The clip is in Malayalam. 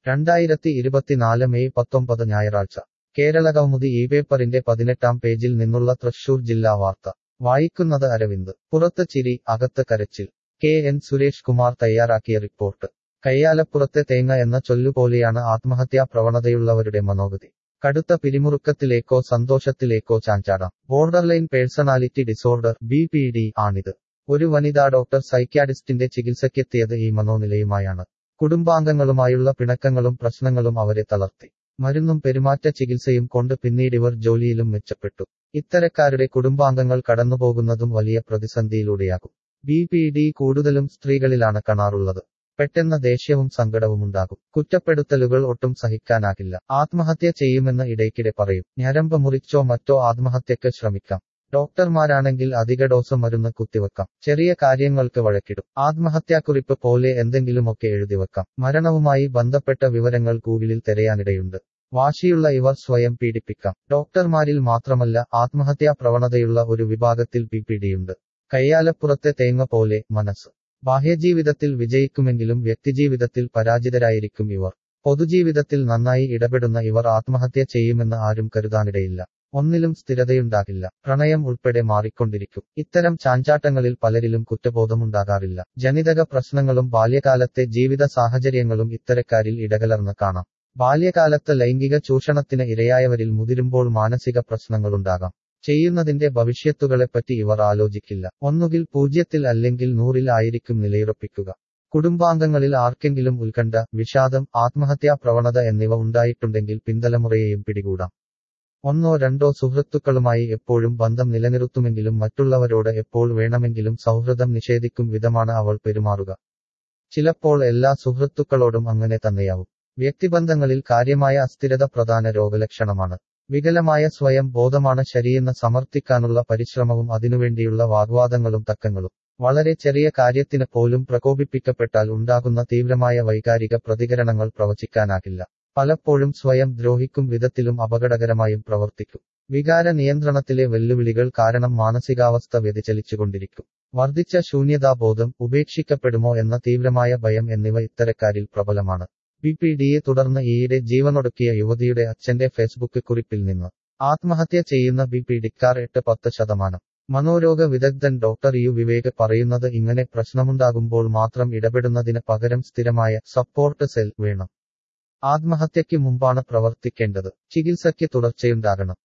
രണ്ടായിരത്തി ഇരുപത്തിനാല് മെയ് പത്തൊമ്പത് ഞായറാഴ്ച കേരളകൗമുദി ഈ പേപ്പറിന്റെ പതിനെട്ടാം പേജിൽ നിന്നുള്ള തൃശൂർ ജില്ലാ വാർത്ത വായിക്കുന്നത് അരവിന്ദ് പുറത്ത് ചിരി അകത്ത് കരച്ചിൽ കെ എൻ സുരേഷ് കുമാർ തയ്യാറാക്കിയ റിപ്പോർട്ട് കയ്യാലപ്പുറത്തെ തേങ്ങ എന്ന ചൊല്ലുപോലെയാണ് ആത്മഹത്യാ പ്രവണതയുള്ളവരുടെ മനോഗതി കടുത്ത പിരിമുറുക്കത്തിലേക്കോ സന്തോഷത്തിലേക്കോ ചാഞ്ചാടാം borderline personality disorder B P D ആണിത് ഒരു വനിതാ ഡോക്ടർ സൈക്യാഡിസ്റ്റിന്റെ ചികിത്സയ്ക്കെത്തിയത് ഈ മനോനിലയുമായാണ് കുടുംബാംഗങ്ങളുമായുള്ള പിണക്കങ്ങളും പ്രശ്നങ്ങളും അവരെ തളർത്തി മരുന്നും പെരുമാറ്റ ചികിത്സയും കൊണ്ട് പിന്നീടിവർ ജോലിയിലും മെച്ചപ്പെട്ടു ഇത്തരക്കാരുടെ കുടുംബാംഗങ്ങൾ കടന്നുപോകുന്നതും വലിയ പ്രതിസന്ധിയിലൂടെയാകും ബി പി ഡി കൂടുതലും സ്ത്രീകളിലാണ് കാണാറുള്ളത് പെട്ടെന്ന് ദേഷ്യവും സങ്കടവുമുണ്ടാകും കുറ്റപ്പെടുത്തലുകൾ ഒട്ടും സഹിക്കാനാകില്ല ആത്മഹത്യ ചെയ്യുമെന്ന് ഇടയ്ക്കിടെ പറയും ഞരമ്പ് മുറിച്ചോ മറ്റോ ആത്മഹത്യക്ക് ശ്രമിക്കാം ഡോക്ടർമാരാണെങ്കിൽ അധിക ഡോസ് മരുന്ന് കുത്തിവെക്കാം ചെറിയ കാര്യങ്ങൾക്ക് വഴക്കിടും ആത്മഹത്യാക്കുറിപ്പ് പോലെ എന്തെങ്കിലുമൊക്കെ എഴുതിവെക്കാം മരണവുമായി ബന്ധപ്പെട്ട വിവരങ്ങൾ ഗൂഗിളിൽ തിരയാനിടയുണ്ട് വാശിയുള്ള ഇവർ സ്വയം പീഡിപ്പിക്കാം ഡോക്ടർമാരിൽ മാത്രമല്ല ആത്മഹത്യാ പ്രവണതയുള്ള ഒരു വിഭാഗത്തിൽ പി പിടിയുണ്ട് കയ്യാലപ്പുറത്തെ തേങ്ങ പോലെ മനസ്സ് ബാഹ്യജീവിതത്തിൽ വിജയിക്കുമെങ്കിലും വ്യക്തിജീവിതത്തിൽ പരാജിതരായിരിക്കും ഇവർ പൊതുജീവിതത്തിൽ നന്നായി ഇടപെടുന്ന ഇവർ ആത്മഹത്യ ചെയ്യുമെന്ന് ആരും കരുതാനിടയില്ല ഒന്നിലും സ്ഥിരതയുണ്ടാകില്ല പ്രണയം ഉൾപ്പെടെ മാറിക്കൊണ്ടിരിക്കും ഇത്തരം ചാഞ്ചാട്ടങ്ങളിൽ പലരിലും കുറ്റബോധമുണ്ടാകാറില്ല ജനിതക പ്രശ്നങ്ങളും ബാല്യകാലത്തെ ജീവിത സാഹചര്യങ്ങളും ഇത്തരക്കാരിൽ ഇടകലർന്ന് കാണാം ബാല്യകാലത്ത് ലൈംഗിക ചൂഷണത്തിന് ഇരയായവരിൽ മുതിരുമ്പോൾ മാനസിക പ്രശ്നങ്ങളുണ്ടാകാം ചെയ്യുന്നതിന്റെ ഭവിഷ്യത്തുകളെപ്പറ്റി ഇവർ ആലോചിക്കില്ല ഒന്നുകിൽ പൂജ്യത്തിൽ അല്ലെങ്കിൽ നൂറിൽ ആയിരിക്കും നിലയുറപ്പിക്കുക കുടുംബാംഗങ്ങളിൽ ആർക്കെങ്കിലും ഉത്കണ്ഠ വിഷാദം ആത്മഹത്യാ പ്രവണത എന്നിവ ഉണ്ടായിട്ടുണ്ടെങ്കിൽ പിന്തലമുറയെയും പിടികൂടാം ഒന്നോ രണ്ടോ സുഹൃത്തുക്കളുമായി എപ്പോഴും ബന്ധം നിലനിർത്തുമെങ്കിലും മറ്റുള്ളവരോട് എപ്പോൾ വേണമെങ്കിലും സൗഹൃദം നിഷേധിക്കും വിധമാണ് അവൾ പെരുമാറുക ചിലപ്പോൾ എല്ലാ സുഹൃത്തുക്കളോടും അങ്ങനെ തന്നെയാവും വ്യക്തിബന്ധങ്ങളിൽ കാര്യമായ അസ്ഥിരത പ്രധാന രോഗലക്ഷണമാണ് വികലമായ സ്വയം ബോധമാണ് ശരിയെന്ന് സമർത്ഥിക്കാനുള്ള പരിശ്രമവും അതിനുവേണ്ടിയുള്ള വാഗ്വാദങ്ങളും തക്കങ്ങളും വളരെ ചെറിയ കാര്യത്തിന് പോലും പ്രകോപിപ്പിക്കപ്പെട്ടാൽ ഉണ്ടാകുന്ന തീവ്രമായ വൈകാരിക പ്രതികരണങ്ങൾ പ്രവചിക്കാനാകില്ല പലപ്പോഴും സ്വയം ദ്രോഹിക്കും വിധത്തിലും അപകടകരമായും പ്രവർത്തിക്കും വികാര നിയന്ത്രണത്തിലെ വെല്ലുവിളികൾ കാരണം മാനസികാവസ്ഥ വ്യതിചലിച്ചുകൊണ്ടിരിക്കും വർദ്ധിച്ച ശൂന്യതാബോധം ഉപേക്ഷിക്കപ്പെടുമോ എന്ന തീവ്രമായ ഭയം എന്നിവ ഇത്തരക്കാരിൽ പ്രബലമാണ് ബി പി ഡിയെ തുടർന്ന് ഈയിടെ ജീവനൊടുക്കിയ യുവതിയുടെ അച്ഛന്റെ ഫേസ്ബുക്ക് കുറിപ്പിൽ നിന്ന് ആത്മഹത്യ ചെയ്യുന്ന ബി പി ഡിക്കാർ എട്ട് പത്ത് ശതമാനം മനോരോഗ വിദഗ്ധൻ ഡോക്ടർ യു വിവേക് പറയുന്നത് ഇങ്ങനെ പ്രശ്നമുണ്ടാകുമ്പോൾ മാത്രം ഇടപെടുന്നതിന് പകരം സ്ഥിരമായ സപ്പോർട്ട് സെൽ വേണം ആത്മഹത്യയ്ക്ക് മുമ്പാണ് പ്രവർത്തിക്കേണ്ടത് ചികിത്സയ്ക്ക് തുടർച്ചയുണ്ടാകണം